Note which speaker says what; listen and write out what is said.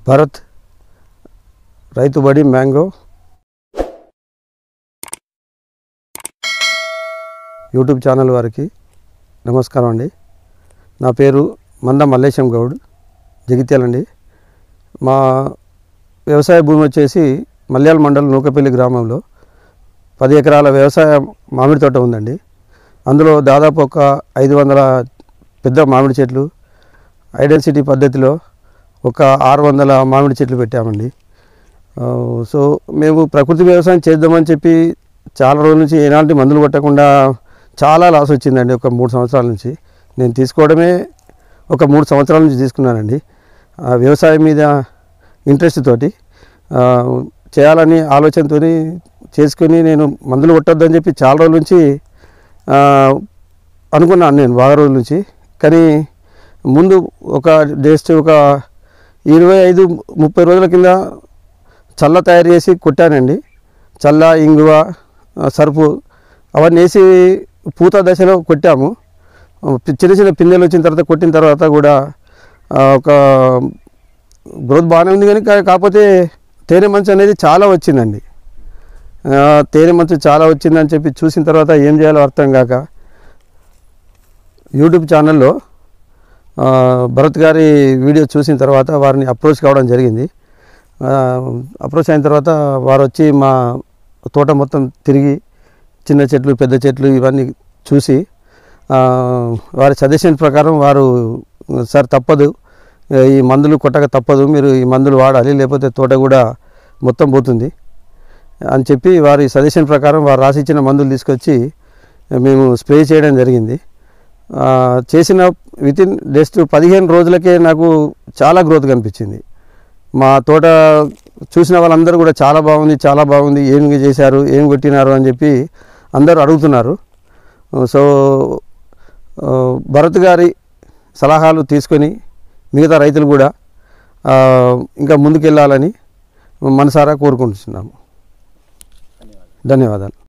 Speaker 1: Bharat Rythubadi mango YouTube channel వారికి నమస్కారం అండి నా పేరు మంద మల్లేశం గౌడ్ జగిత్యాలండి మా వ్యవసాయ భూమి వచ్చేసి మల్యాల మండలం నూకపల్లి గ్రామంలో పది ఎకరాల వ్యవసాయ మామిడి తోట ఉందండి అందులో దాదాపు ఒక ఐదు వందల పెద్ద మామిడి చెట్లు ఐడెన్సిటీ పద్ధతిలో ఒక ఆరు వందల మామిడి చెట్లు పెట్టామండి ఆ, సో మేము ప్రకృతి వ్యవసాయం చేద్దామని చెప్పి చాలా రోజుల నుంచి ఎలాంటి మందులు కొట్టకుండా చాలా లాస్ వచ్చిందండి ఒక మూడు సంవత్సరాల నుంచి నేను తీసుకోవడమే ఒక మూడు సంవత్సరాల నుంచి తీసుకున్నానండి ఆ వ్యవసాయం మీద ఇంట్రెస్ట్ తోటి ఆ, చేయాలని ఆలోచనతో చేసుకొని నేను మందులు కొట్టొద్దని చెప్పి చాలా రోజుల నుంచి ఆ, అనుకున్నాను నేను బాగా రోజుల నుంచి కానీ ముందు ఒక జస్ట్ ఒక ఇరవై ఐదు ముప్పై రోజుల కింద చల్ల తయారు చేసి కొట్టానండి చల్ల ఇంగువ ఆ, సరుపు అవన్నీ వేసి పూత దశలో కొట్టాము ఆ, చిన్న చిన్న పిందెలు వచ్చిన తర్వాత కొట్టిన తర్వాత కూడా ఆ, ఒక గ్రోత్ బాగానే ఉంది కానీ కా- కాకపోతే తేనె మంచు అనేది చాలా వచ్చిందండి ఆ, తేనె మంచు చాలా వచ్చిందని చెప్పి చూసిన తర్వాత ఏం చేయాలో అర్థం కాక యూట్యూబ్ ఛానల్లో ఆ, భరత్ గారి వీడియో చూసిన తర్వాత వారిని అప్రోచ్ కావడం జరిగింది ఆ, అప్రోచ్ అయిన తర్వాత వారు వచ్చి మా తోట మొత్తం తిరిగి చిన్న చెట్లు పెద్ద చెట్లు ఇవన్నీ చూసి ఆ, వారి సజెషన్ ప్రకారం వారు సార్ తప్పదు ఈ మందులు కొట్టక తప్పదు మీరు ఈ మందులు వాడాలి లేకపోతే తోట కూడా మొత్తం పోతుంది అని చెప్పి వారి సజెషన్ ప్రకారం వారు రాసిచ్చిన మందులు తీసుకొచ్చి మేము స్ప్రే చేయడం జరిగింది ఆ, చేసిన వితిన్ జస్ట్ పదిహేను రోజులకే నాకు చాలా గ్రోత్ కనిపించింది మా తోట చూసిన వాళ్ళందరూ కూడా చాలా బాగుంది చాలా బాగుంది ఏం చేశారు ఏం కొట్టినారు అని చెప్పి అందరూ అడుగుతున్నారు సో ఆ, భరత్ గారి సలహాలు తీసుకొని మిగతా రైతులు కూడా ఆ, ఇంకా ముందుకెళ్ళాలని మనసారా కోరుకుంటున్నాము ధన్యవాదాలు